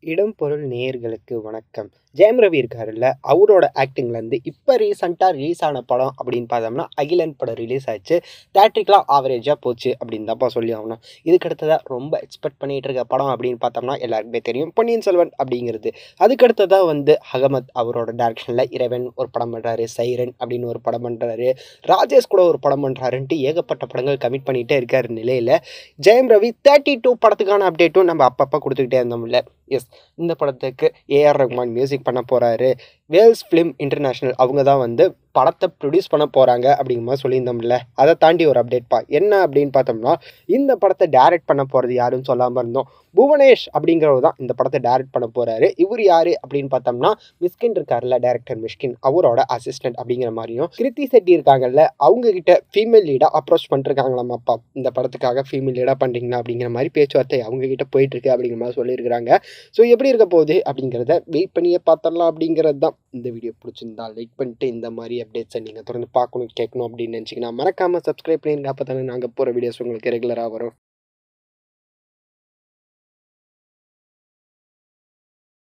இடம் பொருள் நேயர்களுக்கு வணக்கம் ஜெயம் ரவி இருக்காருல்ல அவரோட ஆக்டிங்லேருந்து இப்போ ரீசெண்டாக ரிலீஸ் ஆன படம் அப்படின்னு பார்த்தோம்னா அகிலன் படம் ரிலீஸ் ஆச்சு தேட்ரிக்கலாக ஆவரேஜாக போச்சு அப்படின்னு தான்ப்பா சொல்லி ஆகணும் இதுக்கு அடுத்ததாக ரொம்ப எக்ஸ்பெக்ட் பண்ணிகிட்டு இருக்க படம் அப்படின்னு பார்த்தோம்னா எல்லாருக்குமே தெரியும் பொன்னியின் செல்வன் அப்படிங்கிறது அதுக்கு அடுத்ததாக வந்து அகமத் அவரோட டேரக்ஷனில் இறைவன் ஒரு படம் பண்ணுறாரு சைரன் அப்படின்னு ஒரு படம் பண்ணுறாரு ராஜேஷ் கூட ஒரு படம் பண்ணுறாருன்ட்டு ஏகப்பட்ட படங்கள் கமிட் பண்ணிகிட்டே இருக்கார் நிலையில் ஜெயம் ரவி தேர்ட்டி டூ படத்துக்கான அப்டேட்டும் நம்ம அப்பப்போ கொடுத்துக்கிட்டே இருந்தோம்ல எஸ் இந்த படத்துக்கு ஏஆர் ரஹ்மான் மியூசிக் பண்ண போகிறாரு வேல்ஸ் ஃபிலிம் இன்டர்நேஷ்னல் அவங்க தான் வந்து படத்தை ப்ரொடியூஸ் பண்ண போகிறாங்க அப்படிங்கிற மாதிரி சொல்லியிருந்தோம்ல அதை தாண்டி ஒரு அப்டேட்ப்பா என்ன அப்படின்னு பார்த்தோம்னா இந்த படத்தை டைரக்ட் பண்ண போகிறது யாருன்னு சொல்லாமல் இருந்தோம் புவனேஷ் அப்படிங்கிறவர் தான் இந்த படத்தை டைரக்ட் பண்ண போகிறாரு இவர் யார் அப்படின்னு பார்த்தோம்னா மிஸ்கின் இருக்கார்ல டேரக்டர் மிஷ்கின் அவரோட அசிஸ்டன்ட் அப்படிங்கிற மாதிரியும் கிருத்தி செட்டி இருக்காங்கல்ல அவங்க கிட்ட ஃபீமேல் லீடாக அப்ரோச் பண்ணிருக்காங்களாமாப்பா இந்த படத்துக்காக ஃபீமேல் லீடாக பண்ணுறீங்களா அப்படிங்கிற மாதிரி பேச்சுவார்த்தை அவங்க கிட்ட போயிட்டு இருக்கு அப்படிங்கிற மாதிரி சொல்லியிருக்கிறாங்க ஸோ எப்படி இருக்க போகுது அப்படிங்கிறத வெயிட் பண்ணியே பார்த்தரலாம் அப்படிங்கிறது தான் இந்த வீடியோ பிடிச்சிருந்தா லைக் பண்ணிட்டு இந்த மாதிரி அப்டேட்ஸை நீங்கள் தொடர்ந்து பார்க்கணும் கேட்கணும் அப்படின்னு நினச்சிங்கன்னா மறக்காமல் சப்ஸ்கிரைப் பண்ணிருங்க அப்போ தானே நாங்கள் போகிற வீடியோஸ் உங்களுக்கு ரெகுலராக வரும்